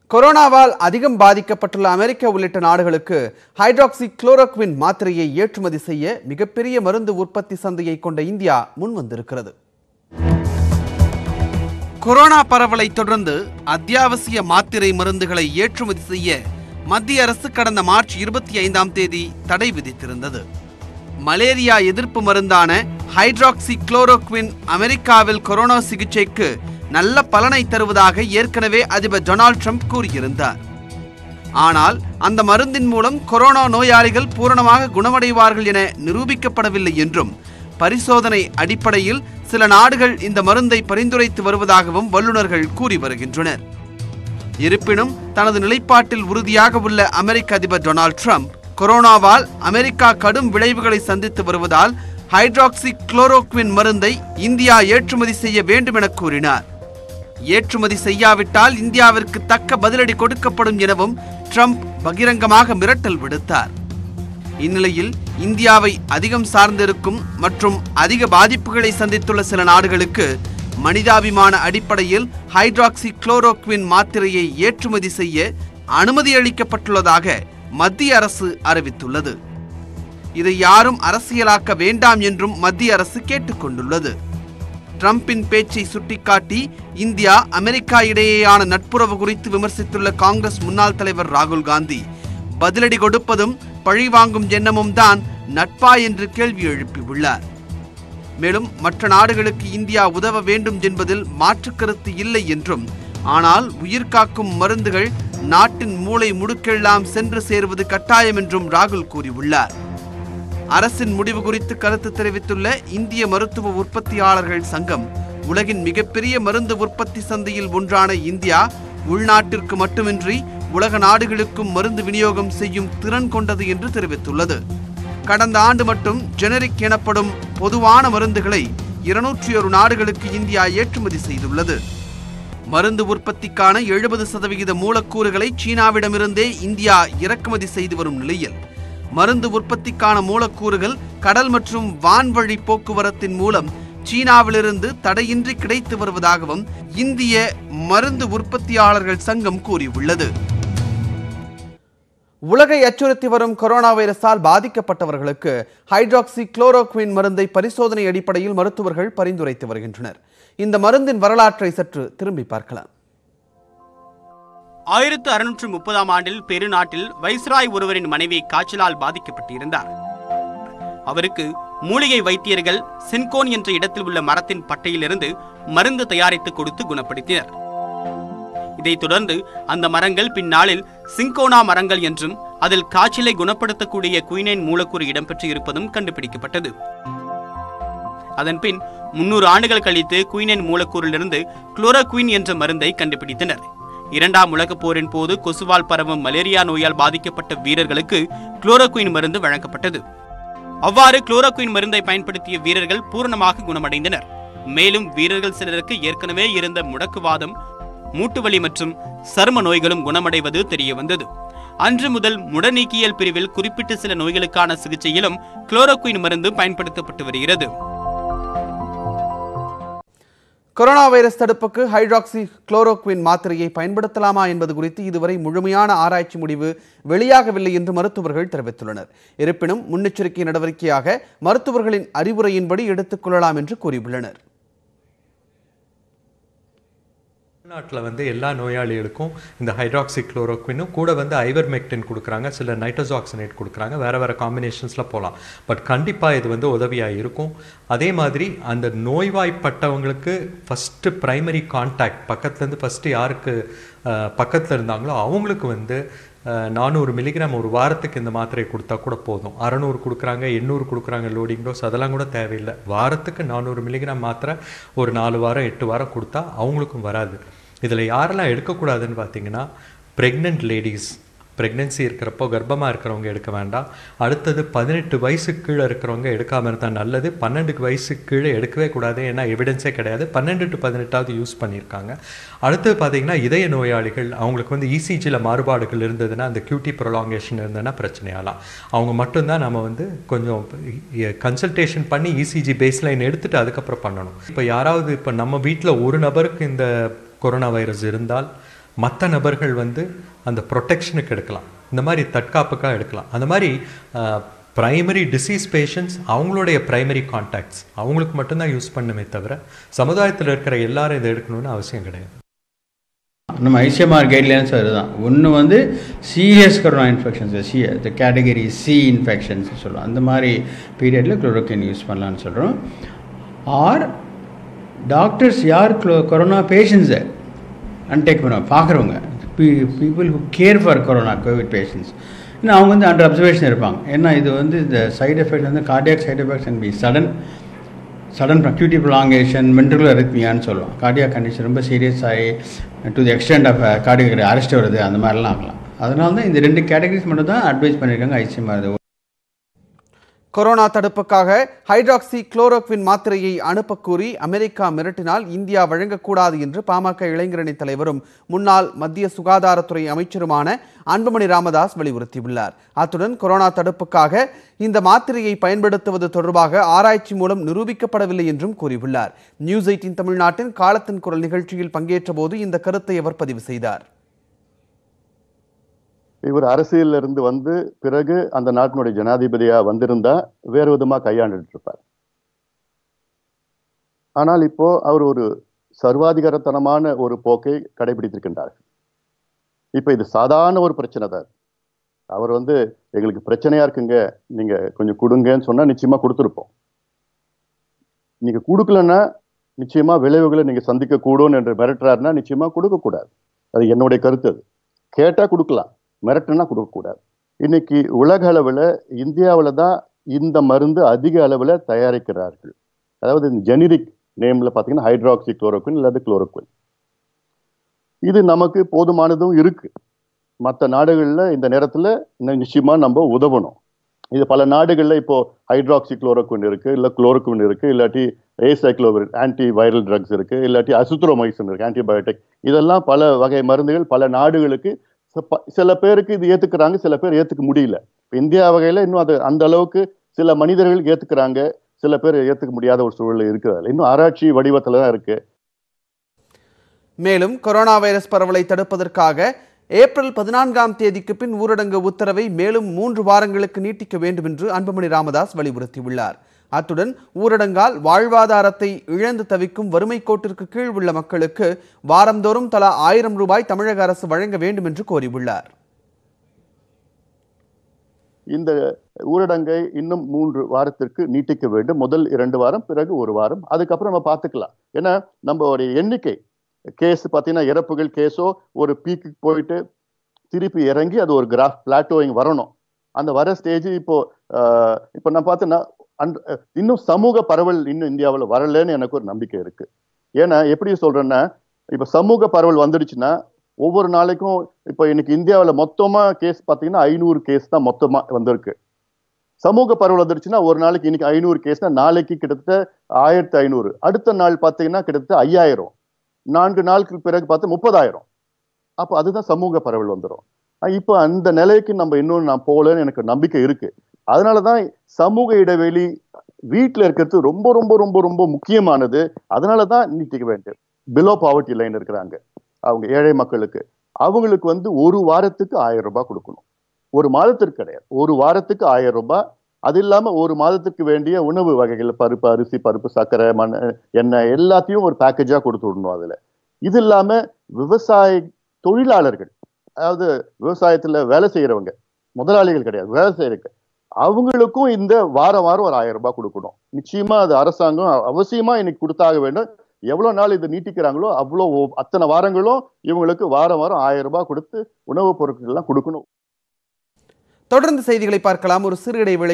கொரோனாவால் அதிகம் பாதிக்கப்பட்டுள்ள அமெரிக்கா உள்ளிட்ட நாடுகளுக்கு ஹைட்ராக்சி குளோரோக்வின் மாத்திரையை ஏற்றுமதி செய்ய மிகப்பெரிய மருந்து உற்பத்தி சந்தையை கொண்ட இந்தியா முன்வந்திருக்கிறது கொரோனா பரவலை தொடர்ந்து அத்தியாவசிய மாத்திரை மருந்துகளை ஏற்றுமதி செய்ய மத்திய அரசு கடந்த மார்ச் இருபத்தி ஐந்தாம் தேதி தடை விதித்திருந்தது மலேரியா எதிர்ப்பு மருந்தான ஹைட்ராக்சி குளோரோக்வின் அமெரிக்காவில் கொரோனா சிகிச்சைக்கு நல்ல பலனை தருவதாக ஏற்கனவே அதிபர் டொனால்ட் ட்ரம்ப் கூறியிருந்தார் ஆனால் அந்த மருந்தின் மூலம் கொரோனா நோயாளிகள் பூரணமாக குணமடைவார்கள் என நிரூபிக்கப்படவில்லை என்றும் பரிசோதனை அடிப்படையில் சில நாடுகள் இந்த மருந்தை பரிந்துரைத்து வருவதாகவும் வல்லுநர்கள் கூறி வருகின்றனர் இருப்பினும் தனது நிலைப்பாட்டில் உறுதியாக உள்ள அமெரிக்க அதிபர் டொனால்ட் ட்ரம்ப் கொரோனாவால் அமெரிக்கா கடும் விளைவுகளை சந்தித்து வருவதால் ஹைட்ராக்சி குளோரோக்வின் மருந்தை இந்தியா ஏற்றுமதி செய்ய வேண்டும் என கூறினார் ஏற்றுமதி செய்யாவிட்டால் இந்தியாவிற்கு தக்க பதிலடி கொடுக்கப்படும் எனவும் ட்ரம்ப் பகிரங்கமாக மிரட்டல் விடுத்தார் இந்நிலையில் இந்தியாவை அதிகம் சார்ந்திருக்கும் மற்றும் அதிக பாதிப்புகளை சந்தித்துள்ள சில நாடுகளுக்கு மனிதாபிமான அடிப்படையில் ஹைட்ராக்சி குளோரோக்வின் மாத்திரையை ஏற்றுமதி செய்ய அனுமதி அளிக்கப்பட்டுள்ளதாக மத்திய அரசு அறிவித்துள்ளது இதை யாரும் அரசியலாக்க வேண்டாம் என்றும் மத்திய அரசு கேட்டுக்கொண்டுள்ளது ட்ரம்பின் பேச்சை சுட்டிக்காட்டி இந்தியா அமெரிக்கா இடையேயான நட்புறவு குறித்து விமர்சித்துள்ள காங்கிரஸ் முன்னாள் தலைவர் ராகுல் காந்தி பதிலடி கொடுப்பதும் பழிவாங்கும் எண்ணமும் தான் நட்பா என்று கேள்வி எழுப்பியுள்ளார் மேலும் மற்ற நாடுகளுக்கு இந்தியா உதவ வேண்டும் என்பதில் மாற்று கருத்து இல்லை என்றும் ஆனால் உயிர்காக்கும் மருந்துகள் நாட்டின் மூளை முடுக்கெல்லாம் சென்று சேருவது கட்டாயம் என்றும் ராகுல் கூறியுள்ளார் அரசின் முடிவு குறித்து கருத்து தெரிவித்துள்ள இந்திய மருத்துவ உற்பத்தியாளர்கள் சங்கம் உலகின் மிகப்பெரிய மருந்து உற்பத்தி சந்தையில் ஒன்றான இந்தியா உள்நாட்டிற்கு மட்டுமின்றி உலக நாடுகளுக்கும் மருந்து விநியோகம் செய்யும் திறன் கொண்டது என்று தெரிவித்துள்ளது கடந்த ஆண்டு மட்டும் ஜெனரிக் எனப்படும் பொதுவான மருந்துகளை இருநூற்றி ஒரு நாடுகளுக்கு இந்தியா ஏற்றுமதி செய்துள்ளது மருந்து உற்பத்திக்கான எழுபது சதவிகித மூலக்கூறுகளை சீனாவிடமிருந்தே இந்தியா இறக்குமதி செய்து வரும் நிலையில் மருந்து உற்பத்திக்கான மூலக்கூறுகள் கடல் மற்றும் வான்வழி போக்குவரத்தின் மூலம் சீனாவிலிருந்து தடையின்றி கிடைத்து வருவதாகவும் இந்திய மருந்து உற்பத்தியாளர்கள் சங்கம் கூறியுள்ளது உலகை அச்சுறுத்தி வரும் கொரோனா வைரஸால் பாதிக்கப்பட்டவர்களுக்கு ஹைட்ராக்சி குளோரோக்வின் மருந்தை பரிசோதனை அடிப்படையில் மருத்துவர்கள் பரிந்துரைத்து வருகின்றனர் இந்த மருந்தின் வரலாற்றை சற்று திரும்பி பார்க்கலாம் ஆயிரத்து அறுநூற்று முப்பதாம் ஆண்டில் பெருநாட்டில் வைஸ்ராய் ஒருவரின் மனைவி காய்ச்சலால் பாதிக்கப்பட்டிருந்தார் அவருக்கு மூலிகை வைத்தியர்கள் சின்கோன் என்ற இடத்தில் உள்ள மரத்தின் பட்டையிலிருந்து மருந்து தயாரித்து கொடுத்து குணப்படுத்தினர் இதைத் தொடர்ந்து அந்த மரங்கள் பின்னாளில் சிங்கோனா மரங்கள் என்றும் அதில் காய்ச்சலை குணப்படுத்தக்கூடிய குயினைன் மூலக்கூறு இடம்பெற்று இருப்பதும் கண்டுபிடிக்கப்பட்டது அதன்பின் முன்னூறு ஆண்டுகள் கழித்து குயினைன் மூலக்கூறிலிருந்து குளோரோகுயின் என்ற மருந்தை கண்டுபிடித்தனர் இரண்டாம் உலகப் போரின் போது கொசுவால் பரவும் மலேரியா நோயால் பாதிக்கப்பட்ட வீரர்களுக்கு குளோரோகுயின் மருந்து வழங்கப்பட்டது அவ்வாறு குளோரோகுயின் மருந்தை பயன்படுத்திய வீரர்கள் பூரணமாக குணமடைந்தனர் மேலும் வீரர்கள் சிலருக்கு ஏற்கனவே இருந்த முடக்குவாதம் மூட்டுவலி மற்றும் சரும நோய்களும் குணமடைவது தெரிய வந்தது அன்று முதல் முடநீக்கியல் பிரிவில் குறிப்பிட்ட சில நோய்களுக்கான சிகிச்சையிலும் குளோரோகுயின் மருந்து பயன்படுத்தப்பட்டு வருகிறது கொரோனா வைரஸ் தடுப்புக்கு ஹைட்ராக்சி குளோரோக்வின் மாத்திரையை பயன்படுத்தலாமா என்பது குறித்து இதுவரை முழுமையான ஆராய்ச்சி முடிவு வெளியாகவில்லை என்று மருத்துவர்கள் தெரிவித்துள்ளனர் இருப்பினும் முன்னெச்சரிக்கை நடவடிக்கையாக மருத்துவர்களின் அறிவுரையின்படி எடுத்துக் கொள்ளலாம் என்று கூறியுள்ளனர் தமிழ்நாட்டில் வந்து எல்லா நோயாளிகளுக்கும் இந்த ஹைட்ராக்சி குளோரோக்வினும் கூட வந்து ஐவர்மெக்டின் கொடுக்குறாங்க சில நைட்ரோசாக்சினேட் கொடுக்குறாங்க வேறு வேறு காம்பினேஷன்ஸில் போகலாம் பட் கண்டிப்பாக இது வந்து உதவியாக இருக்கும் அதே மாதிரி அந்த நோய்வாய்ப்பட்டவங்களுக்கு ஃபஸ்ட்டு ப்ரைமரி கான்டாக்ட் பக்கத்துலேருந்து ஃபஸ்ட்டு யாருக்கு பக்கத்தில் இருந்தாங்களோ அவங்களுக்கு வந்து நானூறு மில்லிகிராம் ஒரு வாரத்துக்கு இந்த மாத்திரை கொடுத்தா கூட போதும் அறநூறு கொடுக்குறாங்க எண்ணூறு கொடுக்குறாங்க லோடிங் டோஸ் அதெல்லாம் கூட தேவையில்லை வாரத்துக்கு நானூறு மில்லிகிராம் மாத்திரை ஒரு நாலு வாரம் எட்டு வாரம் கொடுத்தா அவங்களுக்கும் வராது இதில் யாரெல்லாம் எடுக்கக்கூடாதுன்னு பார்த்தீங்கன்னா ப்ரெக்னென்ட் லேடிஸ் ப்ரெக்னென்சி இருக்கிறப்போ கர்ப்பமாக இருக்கிறவங்க எடுக்க வேண்டாம் அடுத்தது பதினெட்டு வயசுக்கு கீழே இருக்கிறவங்க எடுக்காமல் இருந்தால் நல்லது பன்னெண்டுக்கு வயசுக்கு கீழே எடுக்கவே கூடாது ஏன்னா எவிடன்ஸே கிடையாது பன்னெண்டு டு பதினெட்டாவது யூஸ் பண்ணியிருக்காங்க அடுத்தது பார்த்தீங்கன்னா இதய நோயாளிகள் அவங்களுக்கு வந்து இசிஜியில் மாறுபாடுகள் இருந்ததுன்னா அந்த கியூட்டி ப்ரொலாங்கேஷன் இருந்ததுன்னா பிரச்சனையாகலாம் அவங்க மட்டும்தான் நம்ம வந்து கொஞ்சம் கன்சல்டேஷன் பண்ணி இசிஜி பேஸ்லைன் எடுத்துகிட்டு அதுக்கப்புறம் பண்ணணும் இப்போ யாராவது இப்போ நம்ம வீட்டில் ஒரு நபருக்கு இந்த கொரோனா வைரஸ் இருந்தால் மற்ற நபர்கள் வந்து அந்த ப்ரொடெக்ஷனுக்கு எடுக்கலாம் இந்த மாதிரி தற்காப்புக்காக எடுக்கலாம் அந்த மாதிரி ப்ரைமரி டிசீஸ் பேஷண்ட்ஸ் அவங்களுடைய ப்ரைமரி கான்டாக்ட்ஸ் அவங்களுக்கு மட்டும்தான் யூஸ் பண்ணுமே தவிர சமுதாயத்தில் இருக்கிற எல்லாரும் இதை எடுக்கணும்னு அவசியம் கிடையாது நம்ம ஐசிஎம்ஆர் கைட்லைன்ஸ் அதுதான் ஒன்று வந்து சீரியஸ் கொரோனா இன்ஃபெக்ஷன்ஸ் சி இந்த கேட்டகரி சி இன்ஃபெக்ஷன்ஸ் சொல்லுவோம் அந்த மாதிரி பீரியடில் குளோரோக்கின் யூஸ் பண்ணலான்னு சொல்கிறோம் ஆர் டாக்டர்ஸ் யார் க்ளோ கொரோனா பேஷண்ட்ஸை அன்டேக் பண்ணுவாங்க பார்க்குறவங்க people who care for corona COVID patients இன்னும் அவங்க வந்து அண்டர் அப்சர்வேஷன் இருப்பாங்க ஏன்னா இது வந்து இந்த சைடு எஃபெக்ட் வந்து cardiac side effects and be sudden sudden acuity prolongation ventricular அரித்மியான்னு சொல்லுவோம் கார்டியாக் கண்டிஷன் ரொம்ப சீரியஸ் ஆகி to the extent of cardiac arrest வருது அந்த மாதிரிலாம் ஆகலாம் அதனால தான் இந்த ரெண்டு கேட்டகரிஸ் மட்டும் தான் அட்வைஸ் பண்ணியிருக்காங்க ஐசிஎம்ஆர் கொரோனா தடுப்புக்காக ஹைட்ராக்சி குளோரோக்வின் மாத்திரையை அனுப்பக் கோரி அமெரிக்கா மிரட்டினால் இந்தியா வழங்கக்கூடாது என்று பாமக இளைஞரணி தலைவரும் முன்னாள் மத்திய சுகாதாரத்துறை அமைச்சருமான அன்புமணி ராமதாஸ் வலியுறுத்தியுள்ளார் அத்துடன் கொரோனா தடுப்புக்காக இந்த மாத்திரையை பயன்படுத்துவது தொடர்பாக ஆராய்ச்சி மூலம் நிரூபிக்கப்படவில்லை என்றும் கூறியுள்ளார் நியூஸ் எயிட்டின் தமிழ்நாட்டின் காலத்தின் குரல் நிகழ்ச்சியில் பங்கேற்ற போது இந்த கருத்தை அவர் பதிவு செய்தார் இவர் அரசியல்ல இருந்து வந்து பிறகு அந்த நாட்டினுடைய ஜனாதிபதியா வந்திருந்தா வேறு விதமா கையாண்டுட்டு இருப்பார் ஆனால் இப்போ அவர் ஒரு சர்வாதிகாரத்தனமான ஒரு போக்கை கடைபிடித்திருக்கின்றார் இப்ப இது சாதாரண ஒரு பிரச்சனை தான் அவர் வந்து எங்களுக்கு பிரச்சனையா இருக்குங்க நீங்க கொஞ்சம் கொடுங்கன்னு சொன்னா நிச்சயமா கொடுத்துருப்போம் நீங்க கொடுக்கலன்னா நிச்சயமா விளைவுகளை நீங்க சந்திக்க கூடும் என்று மிரட்டுறாருன்னா நிச்சயமா கொடுக்க கூடாது அது என்னுடைய கருத்து அது கேட்டா கொடுக்கலாம் மிரட்டுனா கொடுக்கக்கூடாது இன்னைக்கு உலக அளவில் இந்தியாவில் தான் இந்த மருந்து அதிக அளவில் தயாரிக்கிறார்கள் அதாவது ஜெனரிக் நேம்ல பார்த்தீங்கன்னா ஹைட்ராக்சி குளோரோக்வின் அல்லது குளோரோக்வின் இது நமக்கு போதுமானதும் இருக்கு மற்ற நாடுகளில் இந்த நேரத்தில் நிச்சயமா நம்ம உதவணும் இது பல நாடுகளில் இப்போ ஹைட்ராக்சி குளோரோக்வின் இருக்கு இல்லை குளோரோக்வின் இருக்கு இல்லாட்டி ஏசைக்ளோவின் ஆன்டி வைரல் ட்ரக்ஸ் இருக்கு இல்லாட்டி அசுத்ரோமைசின் இருக்கு ஆன்டிபயோட்டிக் இதெல்லாம் பல வகை மருந்துகள் பல நாடுகளுக்கு ச- சில பேருக்கு இது ஏத்துக்கிறாங்க சில பேர் ஏத்துக்க முடியல இப்ப இந்தியா வகையில இன்னும் அது அந்த அளவுக்கு சில மனிதர்கள் ஏத்துக்கிறாங்க சில பேர் ஏத்துக்க முடியாத ஒரு சூழல் இருக்கிறது இன்னும் ஆராய்ச்சி வடிவத்துல தான் இருக்கு மேலும் கொரோனா வைரஸ் பரவலை தடுப்பதற்காக ஏப்ரல் பதினான்காம் தேதிக்கு பின் ஊரடங்கு உத்தரவை மேலும் மூன்று வாரங்களுக்கு நீட்டிக்க வேண்டும் என்று அன்புமணி ராமதாஸ் வலியுறுத்தியுள்ளார் அத்துடன் ஊரடங்கால் வாழ்வாதாரத்தை இழந்து தவிக்கும் வறுமை கோட்டிற்கு கீழ் உள்ள மக்களுக்கு வாரந்தோறும் தலா ஆயிரம் ரூபாய் தமிழக அரசு வழங்க வேண்டும் என்று கோரியுள்ளார் இந்த ஊரடங்கை இன்னும் மூன்று வாரத்திற்கு நீட்டிக்க வேண்டும் முதல் இரண்டு வாரம் பிறகு ஒரு வாரம் அதுக்கப்புறம் நம்ம பார்த்துக்கலாம் ஏன்னா நம்ம ஒரு எண்ணிக்கை கேஸ் பார்த்தீங்கன்னா இறப்புகள் கேஸோ ஒரு பீக்கு போயிட்டு திருப்பி இறங்கி அது ஒரு கிராஃப் பிளாட்டோயிங் வரணும் அந்த வர ஸ்டேஜ் இப்போ ஆஹ், இப்போ நான் பார்த்தேன்னா அண்ட் இன்னும் சமூக பரவல் இன்னும் இந்தியாவில் வரலன்னு எனக்கு ஒரு நம்பிக்கை இருக்கு ஏன்னா எப்படி சொல்றேன்னா இப்போ சமூக பரவல் வந்துடுச்சுன்னா ஒவ்வொரு நாளைக்கும் இப்போ இன்னைக்கு இந்தியாவில் மொத்தமா கேஸ் பார்த்தீங்கன்னா ஐநூறு கேஸ் தான் மொத்தமா வந்திருக்கு சமூக பரவல் வந்துருச்சுன்னா ஒரு நாளைக்கு இன்னைக்கு ஐநூறு கேஸ்னா நாளைக்கு கிட்டத்தட்ட ஆயிரத்தி ஐநூறு அடுத்த நாள் பார்த்தீங்கன்னா கிட்டத்தட்ட ஐயாயிரம் நான்கு நாளுக்கு பிறகு பார்த்து முப்பதாயிரம் அப்போ அதுதான் சமூக பரவல் வந்துடும் இப்போ அந்த நிலைக்கு நம்ம இன்னும் நான் போகலன்னு எனக்கு நம்பிக்கை இருக்கு அதனாலதான் சமூக இடைவெளி வீட்டில் இருக்கிறது ரொம்ப ரொம்ப ரொம்ப ரொம்ப முக்கியமானது அதனாலதான் நீட்டிக்க வேண்டும் பிலோ பாவர்ட்டி லைன் இருக்கிறாங்க அவங்க ஏழை மக்களுக்கு அவங்களுக்கு வந்து ஒரு வாரத்துக்கு ஆயிரம் ரூபாய் கொடுக்கணும் ஒரு மாதத்திற்கு கிடையாது ஒரு வாரத்துக்கு ஆயிரம் ரூபாய் அது இல்லாம ஒரு மாதத்துக்கு வேண்டிய உணவு வகைகள் பருப்பு அரிசி பருப்பு சர்க்கரை மண் எண்ணெய் எல்லாத்தையும் ஒரு பேக்கேஜா கொடுத்து விடணும் அதுல இது இல்லாம விவசாய தொழிலாளர்கள் அதாவது விவசாயத்துல வேலை செய்யறவங்க முதலாளிகள் கிடையாது வேலை செய்யறவங்க அவங்களுக்கும் இந்த வாரம் வாரம் ஒரு ஆயிரம் ரூபாய் கொடுக்கணும் நிச்சயமா அது அரசாங்கம் அவசியமா இன்னைக்கு கொடுத்தாக வேண்டும் எவ்வளவு நாள் இதை நீட்டிக்கிறாங்களோ அவ்வளோ அத்தனை வாரங்களும் இவங்களுக்கு வாரம் வாரம் ஆயிரம் ரூபாய் கொடுத்து உணவுப் பொருட்கள் எல்லாம் கொடுக்கணும் தொடர்ந்து செய்திகளை பார்க்கலாம் ஒரு சிறு இடைவேளை